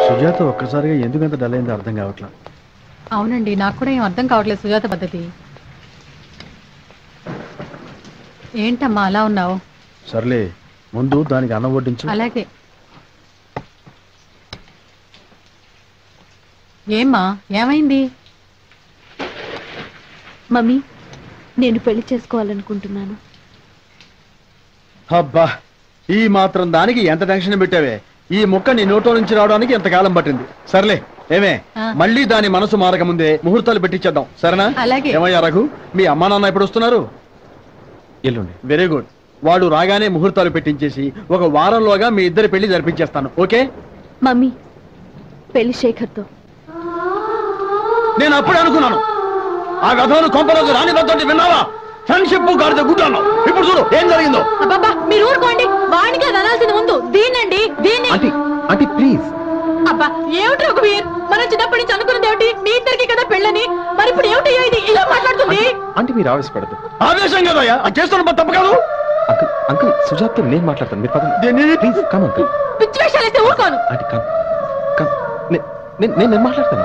సుజాత ఒక్కసారిగా ఎందుకంత డల్ అయిందో అర్థం కావట్లా అవునండి నాకు కూడా ఏం అర్థం కావట్లేదు సుజాత పద్ధతి ఏంటమ్మా అలా ఉన్నావు సర్లే ముందు దానికి అన్నం వడ్డించు అలాగే ఏమ్మా ఏమైంది మమ్మీ నేను పెళ్లి చేసుకోవాలనుకుంటున్నాను అబ్బా ఈ మాత్రం దానికి ఎంత టెన్షన్ పెట్టావే ఈ ముక్క నీ నోట్లో నుంచి రావడానికి ఎంతకాలం పట్టింది సర్లే ఏమే ఆ. మళ్ళీ దాని మనసు మారక ముందే ముహూర్తాలు పెట్టించేద్దాం సరేనా అలాగే. ఏమయ్యా రఘు మీ అమ్మా నాన్న ఎప్పుడు వస్తున్నారు ఎల్లుండి వెరీ గుడ్ వాడు రాగానే ముహూర్తాలు పెట్టించేసి ఒక వారంలోగా మీ ఇద్దరి పెళ్లి జరిపించేస్తాను ఓకే మమ్మీ పెళ్లి శేఖర్తో నేను అప్పుడే అనుకున్నాను ఆ గధవును కొంపలోకి రాని వద్దంటే విన్నావా ఫ్రెండ్షిప్ గాడిద గుడ్డు అన్నావు ఇప్పుడు చూడు ఏం జరిగిందో అబ్బబ్బా మీరు ఊరుకోండి వాడికి అది అనాల్సింది ముందు దీనండి దీన్ని ఆంటీ ఆంటీ ప్లీజ్ అబ్బా ఏమిటి రఘువీర్ మనం చిన్నప్పటి నుంచి అనుకున్నది ఏమిటి మీ ఇద్దరికి కదా పెళ్ళని మరి ఇప్పుడు ఏమిటి ఇది ఇలా మాట్లాడుతుంది ఆంటీ మీరు ఆవేశపడదు ఆవేశం కదయ్యా అది చేస్తున్న తప్పు కాదు అంకుల్ అంకుల్ సుజాత్తో నేను మాట్లాడతాను మీరు పదండి దీన్ని- ప్లీజ్ కమ్ అంకుల్ పిచ్చి వేషాలు వేస్తే ఊరుకోను ఆంటీ కమ్ కమ్ నే- నేను నేను నేను మాట్లాడతాను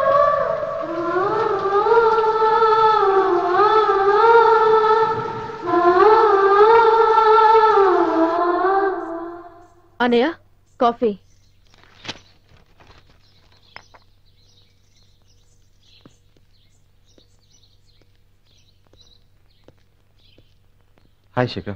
అనయ్య coffee hi Shekhar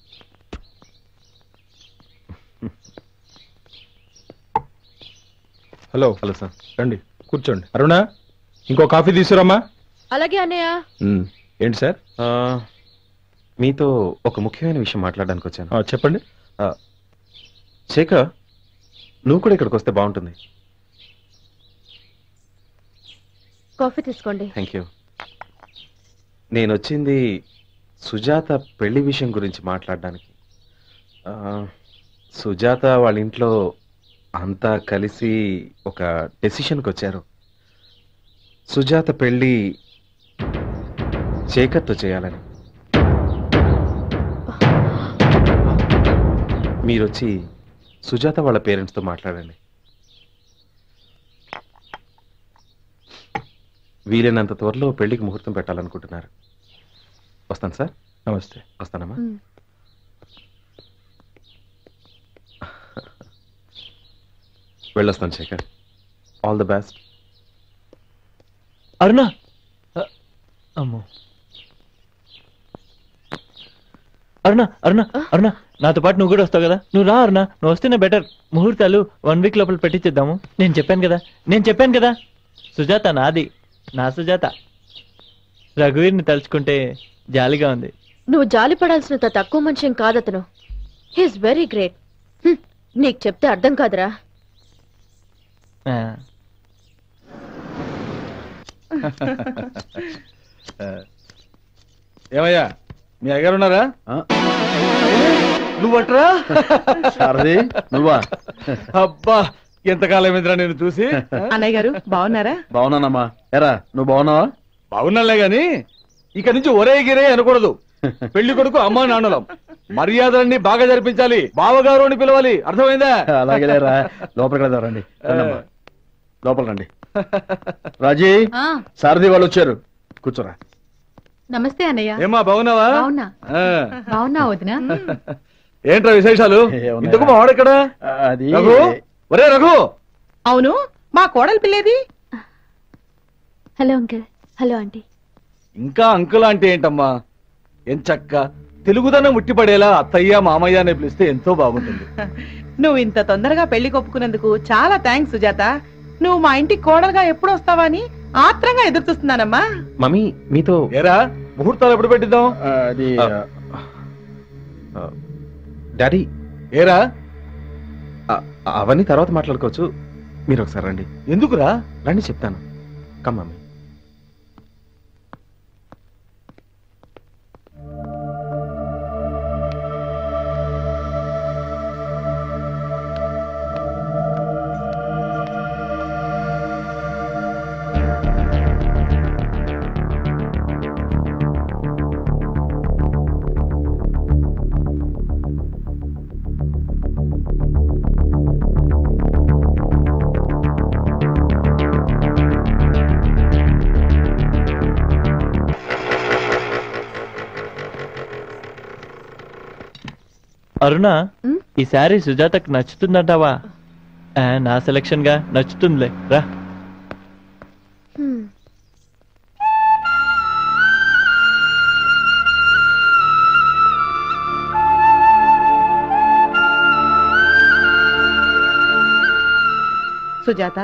hello hello sir రండి కూర్చోండి అరుణ ఇంకో కాఫీ తీసుకురమ్మా అలాగే అన్నయ్య మ్మ్. ఏంటి సార్ ఆ, మీతో ఒక ముఖ్యమైన విషయం మాట్లాడడానికి వచ్చాను ఆ, చెప్పండి ఆ, శేఖర్ నువ్వు కూడా ఇక్కడికి వస్తే బాగుంటుంది కాఫీ తీసుకోండి థ్యాంక్ యూ నేను వచ్చింది సుజాత పెళ్లి విషయం గురించి మాట్లాడడానికి ఆ, సుజాత వాళ్ళ ఇంట్లో అంతా కలిసి ఒక డెసిషన్కి వచ్చారు సుజాత పెళ్లి శేఖర్తో చేయాలని మీరు వచ్చి సుజాత వాళ్ళ పేరెంట్స్తో మాట్లాడండి వీలైనంత త్వరలో పెళ్లికి ముహూర్తం పెట్టాలనుకుంటున్నారు వస్తాను సార్ నమస్తే వస్తానమ్మా మ్. వెళ్ళొస్తాను Shekhar all the best Aruna అ- అమ్మో అరుణ అరుణ అరుణ నాతో పాటు నువ్వు కూడా వస్తావు కదా నువ్వు రా అరుణ నువ్వు వస్తేనే బెటర్ ముహూర్తాలు వన్ వీక్ లోపల పెట్టించేద్దాము నేను చెప్పాను కదా నేను చెప్పాను కదా సుజాత నాది నా సుజాత రఘువీర్ని తలుచుకుంటే జాలిగా ఉంది నువ్వు జాలి పడాల్సినంత తక్కువ మనిషి ఏం కాదతను హీస్ వెరీ గ్రేట్ నీకు చెప్తే అర్థం కాదురా ఆ, ఏమయ్యా మీ అయ్యగారు ఉన్నారా ఆ? నువ్వట్రా శారది నువ్వా అబ్బా ఎంతకాలం ఎదురా నేను చూసి అన్నయ్య గారు బాగున్నారా బాగున్నానమ్మా ఎరా నువ్వు బాగున్నావా బాగున్నాలే గాని ఇక నుంచి ఒరే గిరే అనకూడదు పెళ్లి కొడుకు అమ్మా నాన్నలం మర్యాదలన్నీ బాగా జరిపించాలి బావగారు అని పిలవాలి అర్థమైందా అలాగే లేరా లోపలికి వెళ్దాం రండి రండమ్మా. లోపల రండి రాజీ ఆ, శారది వాళ్ళు వచ్చారు కూర్చోరా నమస్తే అన్నయ్య ఏమ్మా బాగున్నావా బాగున్నా ఆ. బాగున్నా వదినా ఏంట్రా విశేషాలు ఏమున్నాయా? ఇంతకు మా వాడెక్కడ అది రఘు ఒరే రఘు అవును మా కోడలు పిల్లేది హలో అంకిల్ హలో ఆంటీ ఇంకా అంకుల్ అంటే ఏంటమ్మా ఎంచక్క తెలుగుదనం ఉట్టిపడేలా అత్తయ్య మామయ్య అని పిలిస్తే ఎంతో బాగుంటుంది నువ్వు ఇంత తొందరగా పెళ్లి కొప్పుకున్నందుకు చాలా థ్యాంక్స్ సుజాత నువ్వు మా ఇంటికి కోడలుగా ఎప్పుడు వస్తావా అని ఆత్రంగా ఎదురు చూస్తున్నానమ్మా మమ్మీ మీతో ఏరా ముహూర్తాలు ఎప్పుడు పెట్టిద్దాం ఆ, అది ఆ. ఆ, డాడీ ఏరా ఆ, అవన్నీ తర్వాత మాట్లాడుకోవచ్చు మీరు ఒకసారి రండి ఎందుకురా రండి చెప్తాను కమ్ మమ్మీ అరుణ ఉమ్? ఈ శారీ సుజాతకు నచ్చుతుందంటావా ఆ, నా సెలక్షన్ గా నచ్చుతుందిలే రా హ్మ్. సుజాత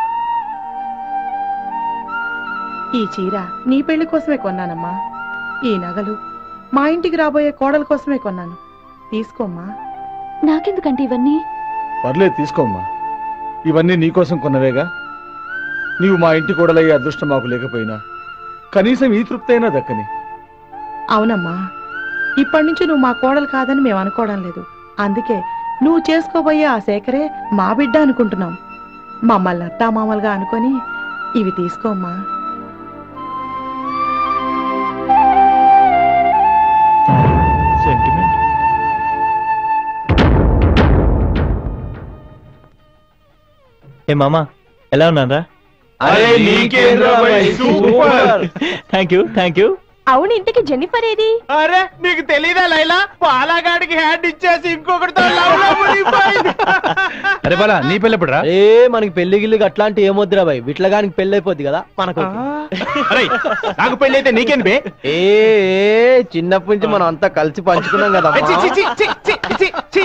ఈ చీర నీ పెళ్లి కోసమే కొన్నానమ్మా ఈ నగలు మా ఇంటికి రాబోయే కోడల కోసమే కొన్నాను తీసుకోమ్మా నాకెందుకంటే ఇవన్నీ పర్లేదు తీసుకోమ్మా ఇవన్నీ నీకోసం కొన్నవేగా నీవు మా ఇంటి కూడలయ్యే అదృష్టం మాకు లేకపోయినా కనీసం ఈ తృప్తి అయినా దక్కని అవునమ్మా ఇప్పటి నుంచి నువ్వు మా కోడలు కాదని మేము అనుకోవడం లేదు అందుకే నువ్వు చేసుకోబోయే ఆ శేఖరే మా బిడ్డ అనుకుంటున్నాం మమ్మల్ని అత్తామామలుగా అనుకొని ఇవి తీసుకోమ్మా సెంటిమెంట్ ఏ మామా ఎలా ఉన్నారా అరే నీకేంద్రా భయ్, super. Thank you thank you అవును ఇంటికి జెన్నిఫర్ ఏది అరే నీకు తెలీదా లైలా పాలగాడికి హ్యాండ్ ఇచ్చేసి ఇంకొకటితో లవ్ లో మునిగిపోయింది. అరే బాలా నీ పెళ్ళి ఎప్పుడురా ఏ మనకి పెళ్లి గిల్లికి అట్లాంటి ఏమొద్దురా బాయ్ విట్లగానికి పెళ్లి అయిపోద్ది కదా మనకు అరే నాకు పెళ్లి అయితే నీకేం బే ఏ ఏ, చిన్నప్పటి నుంచి మనం అంతా కలిసి పంచుకున్నాం కదా చి, చి, చి, చి, చి, చి, చి.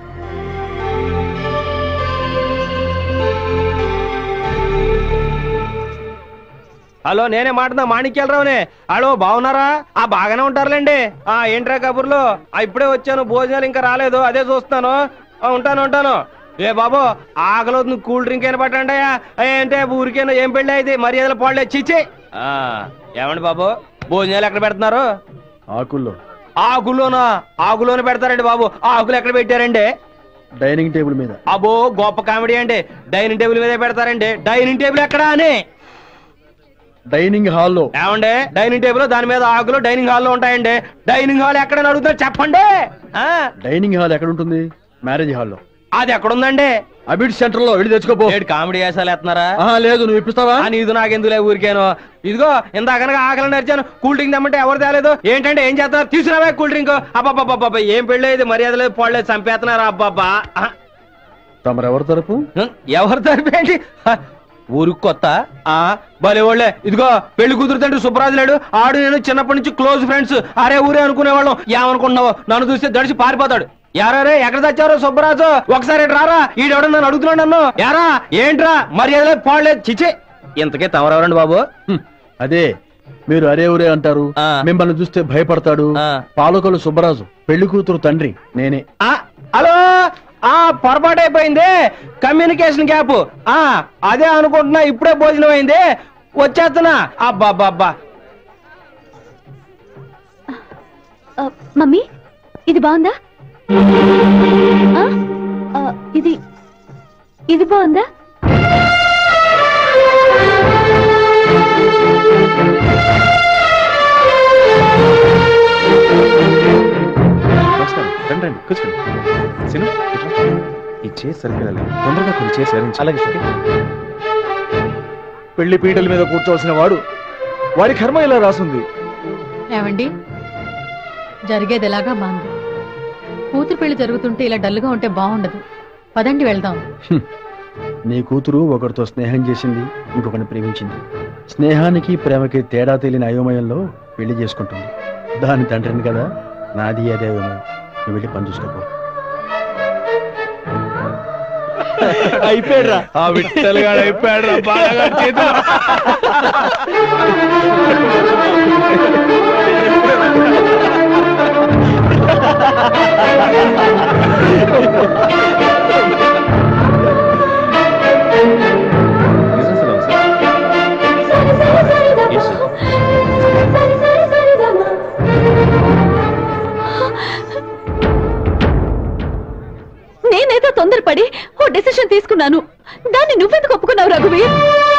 హలో నేనే మాట్లాడుతున్నా మాణిక్యాలరావునే హలో బాగున్నారా ఆ బాగానే ఉంటారులేండి ఆ ఏంట్రా కబుర్లు ఆ ఇప్పుడే వచ్చాను భోజనాలు ఇంకా రాలేదు అదే చూస్తాను ఆ, ఉంటాను ఉంటాను ఏ బాబు ఆకలి కూల్ డ్రింక్ అయినా పట్టండి ఏంటే ఊరికేనా ఏం పెళ్ళి అయితే మర్యాదలు పోలే చిచ్చి ఆ, ఏమండి బాబు భోజనాలు ఎక్కడ పెడుతున్నారు ఆకుల్లో ఆకులోనా ఆకులోనే పెడతారండి బాబు ఆ ఆకులు ఎక్కడ పెట్టారండి డైనింగ్ టేబుల్ మీద అబ్బో గొప్ప కామెడీ అండి డైనింగ్ టేబుల్ మీదే పెడతారండి డైనింగ్ టేబుల్ ఎక్కడా అని డైనింగ్ హాల్లో ఏమండి డైనింగ్ టేబుల్ దాని మీద ఆకులు డైనింగ్ హాల్ లో ఉంటాయండి డైనింగ్ హాల్ ఎక్కడ అడుగుతారు చెప్పండి ఆ, డైనింగ్ హాల్ ఎక్కడ ఉంటుంది మ్యారేజ్ హాల్లో అది ఎక్కడ ఉందండి అబిడ్ సెంటర్ లో వెళ్ళి తెచ్చుకోపో ఏడు కామెడీ వేసాలు ఎత్తున్నారా ఆహా, లేదు నువ్వు ఇప్పిస్తావా ఆ, నీదు నాకెందులే ఊరికేను ఇదిగో ఇందాకనగా ఆకలి నడిచాను కూల్ డ్రింక్ తెమ్మంటే ఎవరు తేలేదు ఏంటంటే ఏం చేస్తున్నారు తీసుకురావే కూల్ డ్రింక్ అబ్బాబ్బాబ్బా ఏం పెళ్ళేది మర్యాదలేదు పోలేదు చంపేస్తున్నారు అబ్బాబ్బా ఆ, తమరెవరి తరపు ఎవరు తరిపేంటి ఊరికి కొత్త ఆ భలే వాళ్ళే ఇదిగో పెళ్లి కుదురుతంటే సుబ్బరాజు లేడు ఆడు నేను చిన్నప్పటి నుంచి క్లోజ్ ఫ్రెండ్స్ అరే ఊరే అనుకునేవాళ్ళం ఏమనుకుంటున్నావు నన్ను చూస్తే దడిచి పారిపోతాడు యారే ఎక్కడ తెచ్చారో సుబ్బరాజు ఒకసారి ఇటు రారా ఈడెవడ నన్ను అడుగుతున్నాడు నన్ను యారా ఏంట్రా మర్యాదలే పోలేదు చిచి ఇంతకే తమరెవరండి బాబు హ్మ్, అదే మీరు అరే ఊరే అంటారు ఆ. మిమ్మల్ని చూస్తే భయపడతాడు ఆ. పాలకొలు సుబ్బరాజు పెళ్లి కూతురు తండ్రి నేనే ఆ హలో ఆ పొరపాటు అయిపోయింది కమ్యూనికేషన్ గ్యాప్ ఆ అదే అనుకుంటున్నా ఇప్పుడే భోజనం అయింది వచ్చేస్తున్నా అబ్బా అబ్బా అబ్బా మమ్మీ ఇది బాగుందా ఆ? ఆ, ఇది ఇది బాగుందా నమస్కారం రండి రండి కూర్చోండి సిను ఇట్రా. ఈ చేసి సరిగ్గా తొందరగా కొన్ని చేసి అరేంజ్ అలాగే పెళ్లి పీటల మీద కూర్చోవలసిన వాడు వాడి కర్మ ఇలా రాసుంది ఏమండి జరిగేది ఎలాగా బాగుంది కూతురు పెళ్లి జరుగుతుంటే ఇలా డల్గా ఉంటే బాగుండదు పదండి వెళ్దాం నీ కూతురు ఒకరితో స్నేహం చేసింది ఇంకొకరిని ప్రేమించింది స్నేహానికి ప్రేమకి తేడా తెలియని అయోమయంలో పెళ్లి చేసుకుంటుంది దాని తండ్రిని కదా నాది అదే అయోమయం నువ్వు వెళ్ళి పని చూసుకోపో అయిపోయాడు ఆ విట్టలుగాడు అయిపోయాడు బాగా చేతులు నేనేదో తొందరపడి ఓ డెసిషన్ తీసుకున్నాను దాన్ని నువ్వెందుకు ఒప్పుకున్నావు రఘువీర్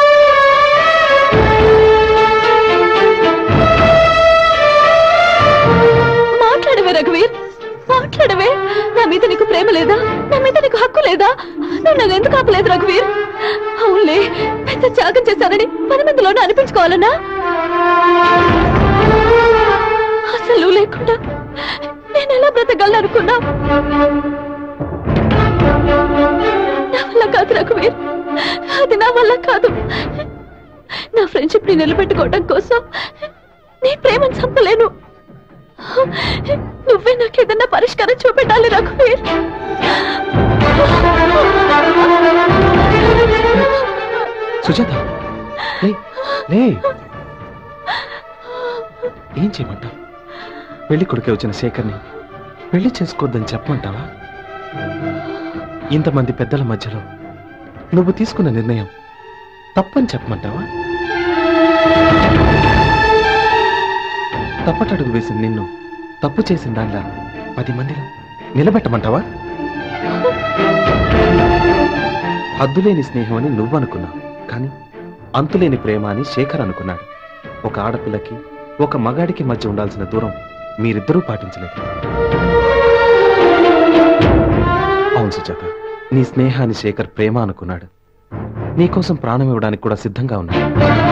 మాట్లాడవే రఘువీర్ మాట్లాడవే నా మీద నీకు ప్రేమ లేదా నా మీద నీకు హక్కు లేదా నువ్వు నన్ను ఎందుకు ఆపలేదు రఘువీర్ అవునులే పెద్ద త్యాగం చేశానని పని మందిలోనే అనిపించుకోవాలనా అసలు లేకుండా నేను ఎలా బ్రతకగలను అనుకున్నావు నా వల్ల కాదు రఘువీర్ అది నా వల్ల కాదు నా ఫ్రెండ్షిప్ ని నిలబెట్టుకోవడం కోసం నీ ప్రేమను చంపలేను నువ్వే నాకు ఏదన్నా పరిష్కారం చూపెట్టాలి రఘువీర్ సుజాత లే లే ఏం చేయమంటావు పెళ్లి కొడుకే వచ్చిన శేఖర్ని పెళ్లి చేసుకోవద్దని చెప్పమంటావా ఇంతమంది పెద్దల మధ్యలో నువ్వు తీసుకున్న నిర్ణయం తప్పని చెప్పమంటావా తప్పటడుగు వేసిన నిన్ను తప్పు చేసిన దానిలా పది మందిలో నిలబెట్టమంటావా హద్దులేని స్నేహం అని నువ్వు అనుకున్నావు కానీ అంతులేని ప్రేమ అని శేఖర్ అనుకున్నాడు ఒక ఆడపిల్లకి ఒక మగాడికి మధ్య ఉండాల్సిన దూరం మీరిద్దరూ పాటించలేదు అవును సుజాత నీ స్నేహాన్ని శేఖర్ ప్రేమ అనుకున్నాడు నీకోసం ప్రాణం ఇవ్వడానికి కూడా సిద్ధంగా ఉన్నాడు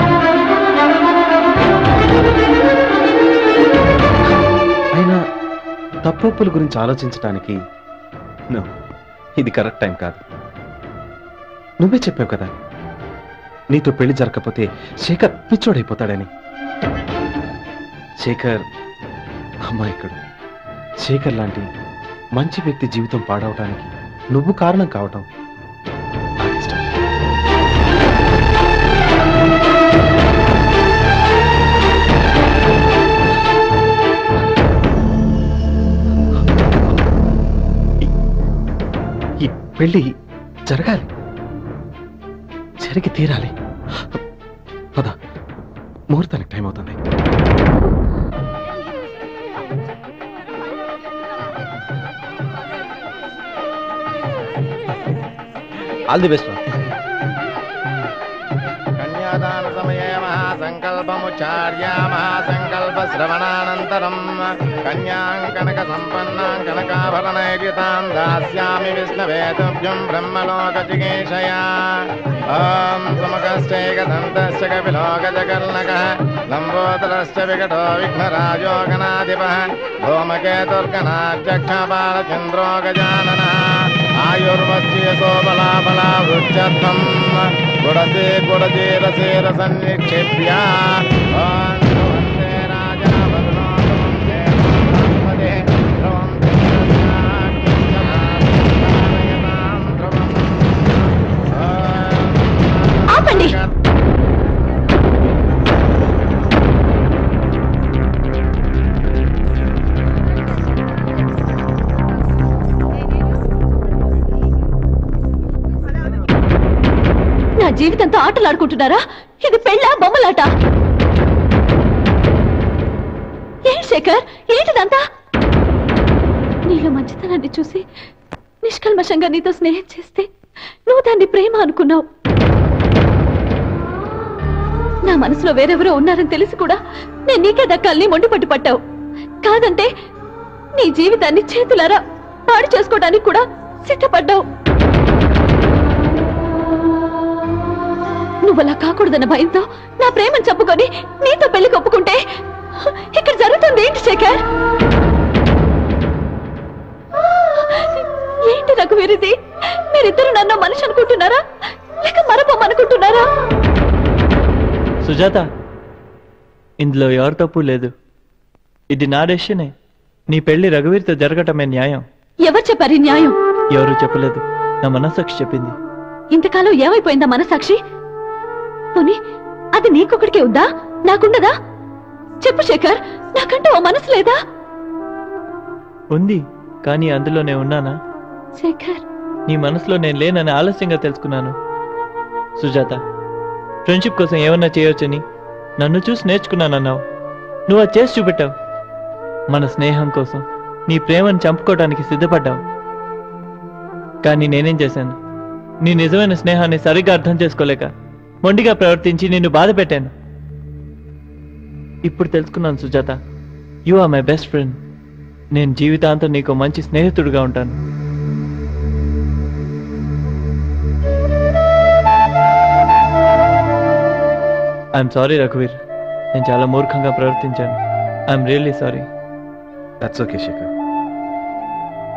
అయినా తప్పొప్పుల గురించి ఆలోచించడానికి no, ఇది కరెక్ట్ టైం కాదు నువ్వే చెప్పావు కదా నీతో పెళ్లి జరగకపోతే శేఖర్ పిచ్చోడైపోతాడని శేఖర్ అమాయకుడు శేఖర్ లాంటి మంచి వ్యక్తి జీవితం పాడవటానికి నువ్వు కారణం కావటం నాకు ఇష్టం. ఈ- ఈ పెళ్లి జరగాలి జరిగి తీరాలి పద ముహూర్తానికి టైం అవుతుంది ఆల్ ది బెస్ట్ కన్యాదాన సమయే మహాసంకల్పముచార్య మహాసంకల్ప శ్రవణానంతరం కన్యాం కనక సంపన్నాం కనకాభరణైర్యుతాం దాస్యామి విష్ణవే తుభ్యం బ్రహ్మలోక చికేశయా ఓం సుముఖశ్చైకదంతశ్చ కపిలో గజకర్ణక లంబోదరశ్చ వికటో విఘ్నరాజో గణాధిప ధూమకేతుర్గణాధ్యక్షపాలచంద్రో గజానన ఆయుర్వచ్చేసో బలా బలా వృక్షత్వం గుడసే గుడజే రసే రసన్నిక్షేప్య ఓం ధ్రువంతే రాజా వరుణో ధ్రువంతే బృహస్పతే ధ్రువం చంద్రస్యాగ్నిశ్చనాయతాం ధ్రువం ఓం ఆపండి నా జీవితంతో ఆటలు ఆడుకుంటున్నారా ఇది పెళ్ళా బొమ్మలాట ఏం శేఖర్ ఏంటిదంతా నీలో మంచితనాన్ని చూసి నిష్కల్మషంగా నీతో స్నేహం చేస్తే నువ్వు దాన్ని ప్రేమ అనుకున్నావు నా మనసులో వేరెవరో ఉన్నారని తెలిసి కూడా నేను నీకే దక్కాలని మొండిపట్టు పట్టావు కాదంటే నీ జీవితాన్ని చేతులారా పాడు చేసుకోవడానికి కూడా సిద్ధపడ్డావు నువ్వు అలా కాకూడదన్న భయంతో నా ప్రేమను చెప్పుకొని నీతో పెళ్లి ఒప్పుకుంటే ఇక్కడ జరుగుతుంది ఏంటి శేఖర్ ఏంటి రఘువీర్ ఇది మీరిద్దరు నన్ను మనిషి అనుకుంటున్నారా లేక మరపమ్మనుకుంటున్నారా సుజాత ఇందులో ఎవరి తప్పు లేదు ఇది నా డెసిషనే నీ పెళ్లి రఘువీర్తో జరగటమే న్యాయం ఎవరు చెప్పారు ఈ న్యాయం ఎవరు చెప్పలేదు నా మనస్సాక్షి చెప్పింది ఇంతకాలం ఏమైపోయిందా మనసాక్షి పోనీ అది నీకొకడికే ఉందా నాకుండదా చెప్పు శేఖర్ నాకంటూ ఓ మనసు లేదా ఉంది కానీ అందులో నేను ఉన్నానా శేఖర్ నీ మనసులో నేను లేనని ఆలస్యంగా తెలుసుకున్నాను సుజాత ఫ్రెండ్షిప్ కోసం ఏమన్నా చేయొచ్చని నన్ను చూసి నేర్చుకున్నానన్నావు నువ్వు అది చేసి చూపెట్టావు మన స్నేహం కోసం నీ ప్రేమను చంపుకోవడానికి సిద్ధపడ్డావు కానీ నేనేం చేశాను నీ నిజమైన స్నేహాన్ని సరిగ్గా అర్థం చేసుకోలేక మొండిగా ప్రవర్తించి నిన్ను బాధ పెట్టాను ఇప్పుడు తెలుసుకున్నాను Sujatha you are my best friend నేను జీవితాంతం నీకు మంచి స్నేహితుడిగా ఉంటాను ఐఎమ్ సారీ రఘువీర్ నేను చాలా మూర్ఖంగా ప్రవర్తించాను I'm really sorry that's okay Shekhar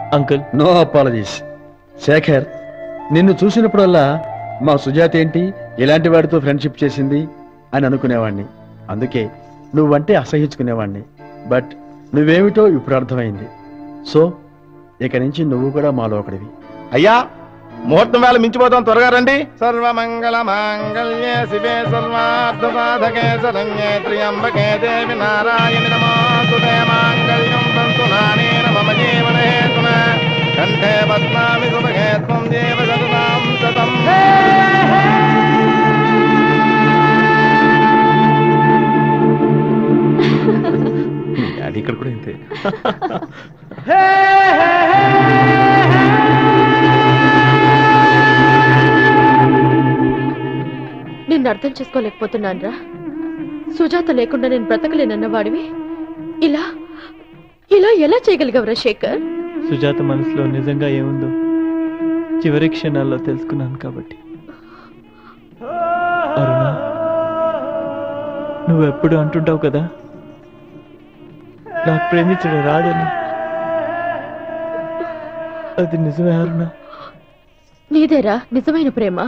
uncle no apologies Shekhar నిన్ను చూసినప్పుడల్లా మా సుజాత ఏంటి ఇలాంటి వాడితో ఫ్రెండ్షిప్ చేసింది అని అనుకునేవాణ్ణి అందుకే నువ్వంటే అసహించుకునేవాణ్ణి బట్ నువ్వేమిటో ఇప్పుడు అర్థమైంది సో ఇక నుంచి నువ్వు కూడా మాలో ఒకడివి అయ్యా ముహూర్తం వేళ మించిపోతాం త్వరగా రండి సర్వమంగళ మాంగళ్యే శివే సర్వార్థ సాధకే శరణ్యే త్రియంబకే దేవి నారాయణి నమోస్తుతే మాంగళ్యం తంతు నానేన మమ జీవన హేతున కంఠే పద్మామి సుభగే త్వం దేవ సర్వాం సతం అది ఇక్కడ కూడా ఇంతే నిన్ను అర్థం చేసుకోలేకపోతున్నాను రా సుజాత లేకుండా నేను బ్రతకలేనన్న వాడివి ఇలా ఇలా ఎలా చేయగలిగవరా శేఖర్ సుజాత మనసులో నిజంగా ఏముందో చివరి క్షణాల్లో తెలుసుకున్నాను కాబట్టి అరుణ నువ్వెప్పుడు అంటుంటావు కదా నాకు ప్రేమించడం రాదని అది నిజమే అరుణ నీదేరా నిజమైన ప్రేమ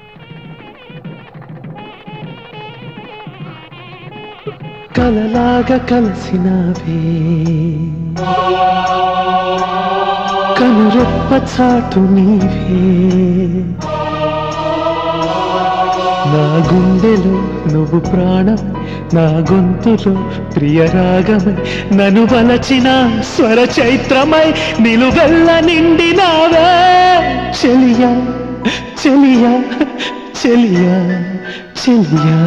కలలాగా కలిసినవే కనురెప్ప చాటు నీవే నా గుండెలో నువ్వు ప్రాణం నా గొంతులో ప్రియ రాగమై నన్ను వలచిన స్వర చైత్రమై నిలువెల్ల నిండినావే చెలియా చెలియా చెలియా చెలియా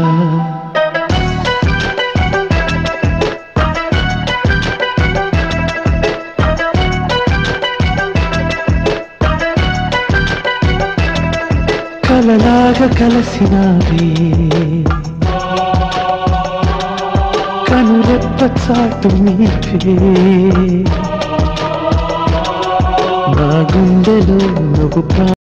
కలలాగా కలసినావే కనురెప్ప చాటు నీవే నా గుండెలో నువ్వు ప్రా